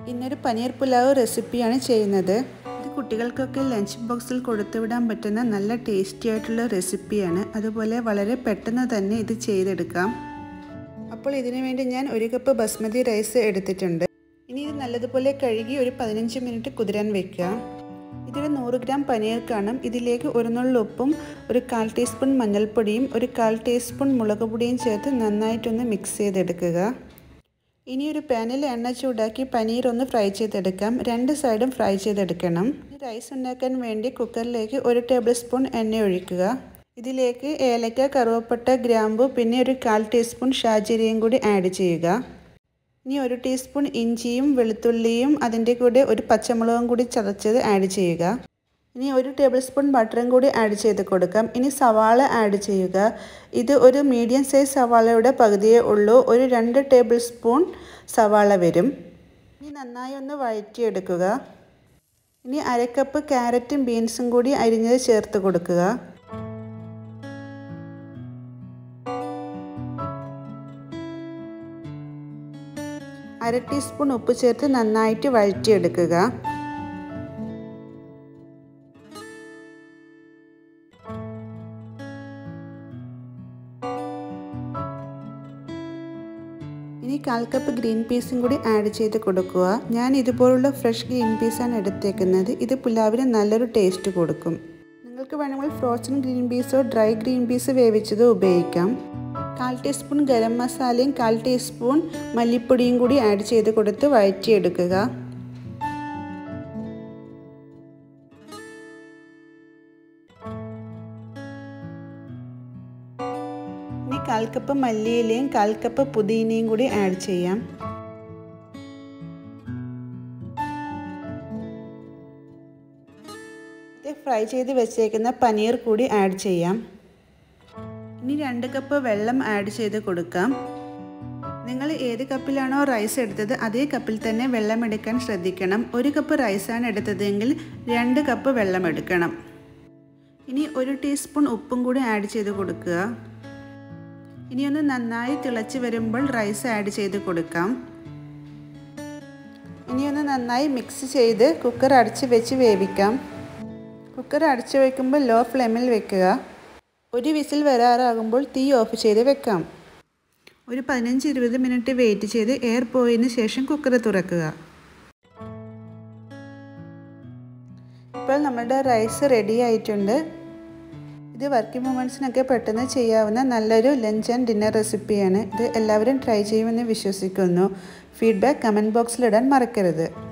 ഇന്നൊരു പനീർ പുലാവ് റെസിപ്പിയാണ് ചെയ്യുന്നത് ഇത് കുട്ടികൾക്കൊക്കെ ലഞ്ച് ബോക്സിൽ കൊടുത്തുവിടാൻ പറ്റുന്ന നല്ല ടേസ്റ്റി ആയിട്ടുള്ള റെസിപ്പിയാണ് അതുപോലെ വളരെ പെട്ടെന്ന് തന്നെ ഇത് ചെയ്തെടുക്കാം അപ്പോൾ ഇതിനു വേണ്ടി ഞാൻ ഒരു കപ്പ് ബസ്മതി റൈസ് എടുത്തിട്ടുണ്ട് ഇനി ഇത് നല്ലതുപോലെ കഴുകി ഒരു പതിനഞ്ച് മിനിറ്റ് കുതിരാൻ വെക്കുക ഇതൊരു നൂറ് ഗ്രാം പനീർ കാണും ഇതിലേക്ക് ഒരു നുള്ളി ഉപ്പും ഒരു കാൽ ടീസ്പൂൺ മഞ്ഞൾപ്പൊടിയും ഒരു കാൽ ടീസ്പൂൺ മുളക് പൊടിയും ചേർത്ത് നന്നായിട്ടൊന്ന് മിക്സ് ചെയ്തെടുക്കുക ഇനി ഒരു പാനിൽ എണ്ണ ചൂടാക്കി പനീർ ഒന്ന് ഫ്രൈ ചെയ്തെടുക്കാം രണ്ട് സൈഡും ഫ്രൈ ചെയ്തെടുക്കണം റൈസ് ഉണ്ടാക്കാൻ വേണ്ടി കുക്കറിലേക്ക് ഒരു ടേബിൾ സ്പൂൺ എണ്ണ ഒഴിക്കുക ഇതിലേക്ക് ഏലക്ക കറുവപ്പട്ട ഗ്രാമ്പു പിന്നെ ഒരു കാൽ ടീസ്പൂൺ ഷാജിരിയും കൂടി ആഡ് ചെയ്യുക ഇനി ഒരു ടീസ്പൂൺ ഇഞ്ചിയും വെളുത്തുള്ളിയും അതിൻ്റെ കൂടെ ഒരു പച്ചമുളകും കൂടി ചതച്ചത് ആഡ് ചെയ്യുക ഇനി ഒരു ടേബിൾ സ്പൂൺ ബട്ടറും കൂടി ആഡ് ചെയ്ത് കൊടുക്കാം ഇനി സവാള ആഡ് ചെയ്യുക ഇത് ഒരു മീഡിയം സൈസ് സവാളയുടെ പകുതിയേ ഉള്ളൂ ഒരു രണ്ട് ടേബിൾ സ്പൂൺ സവാള വരും ഇനി നന്നായി ഒന്ന് വഴറ്റിയെടുക്കുക ഇനി അരക്കപ്പ് ക്യാരറ്റും ബീൻസും കൂടി അരിഞ്ഞത് ചേർത്ത് കൊടുക്കുക അര ടീസ്പൂൺ ഉപ്പ് ചേർത്ത് നന്നായിട്ട് വഴറ്റിയെടുക്കുക ഇനി കാൽ കപ്പ് ഗ്രീൻ പീസും കൂടി ആഡ് ചെയ്ത് കൊടുക്കുക ഞാൻ ഇതുപോലുള്ള ഫ്രഷ് ഗ്രീൻ പീസാണ് എടുത്തേക്കുന്നത് ഇത് പുലാവിന് നല്ലൊരു ടേസ്റ്റ് കൊടുക്കും നിങ്ങൾക്ക് വേണമെങ്കിൽ ഫ്രോസൺ ഗ്രീൻ പീസോ ഡ്രൈ ഗ്രീൻ പീസ് വേവിച്ചതോ ഉപയോഗിക്കാം കാൽ ടീസ്പൂൺ ഗരം മസാലയും കാൽ ടീസ്പൂൺ മല്ലിപ്പൊടിയും കൂടി ആഡ് ചെയ്ത് കൊടുത്ത് വഴറ്റിയെടുക്കുക ഇനി കാൽ കപ്പ് മല്ലിയിലയും കാൽ കപ്പ് പുതിനയും കൂടി ആഡ് ചെയ്യാം ഫ്രൈ ചെയ്ത് വെച്ചേക്കുന്ന പനീർ കൂടി ആഡ് ചെയ്യാം ഇനി രണ്ട് കപ്പ് വെള്ളം ആഡ് ചെയ്ത് കൊടുക്കാം നിങ്ങൾ ഏത് കപ്പിലാണോ റൈസ് എടുത്തത് അതേ കപ്പിൽ തന്നെ വെള്ളം എടുക്കാൻ ശ്രദ്ധിക്കണം ഒരു കപ്പ് റൈസാണ് എടുത്തതെങ്കിൽ രണ്ട് കപ്പ് വെള്ളം എടുക്കണം ഇനി ഒരു ടീസ്പൂൺ ഉപ്പും കൂടി ആഡ് ചെയ്ത് കൊടുക്കുക ഇനി ഒന്ന് നന്നായി തിളച്ച് വരുമ്പോൾ റൈസ് ആഡ് ചെയ്ത് കൊടുക്കാം ഇനി ഒന്ന് നന്നായി മിക്സ് ചെയ്ത് കുക്കർ അടച്ച് വെച്ച് വേവിക്കാം കുക്കർ അടച്ച് വയ്ക്കുമ്പോൾ ലോ ഫ്ലെയിമിൽ വെക്കുക ഒരു വിസിൽ വരാറാകുമ്പോൾ തീ ഓഫ് ചെയ്ത് വെക്കാം ഒരു പതിനഞ്ച് ഇരുപത് മിനിറ്റ് വെയിറ്റ് ചെയ്ത് എയർ പോയതിന് ശേഷം കുക്കർ തുറക്കുക ഇപ്പോൾ നമ്മുടെ റൈസ് റെഡി ആയിട്ടുണ്ട് ഇത് വർക്കിംഗ് വുമൻസിനൊക്കെ പെട്ടെന്ന് ചെയ്യാവുന്ന നല്ലൊരു ലഞ്ച് ആൻഡ് ഡിന്നർ റെസിപ്പിയാണ് ഇത് എല്ലാവരും ട്രൈ ചെയ്യുമെന്ന് വിശ്വസിക്കുന്നു ഫീഡ്ബാക്ക് കമൻറ്റ് ബോക്സിലിടാൻ മറക്കരുത്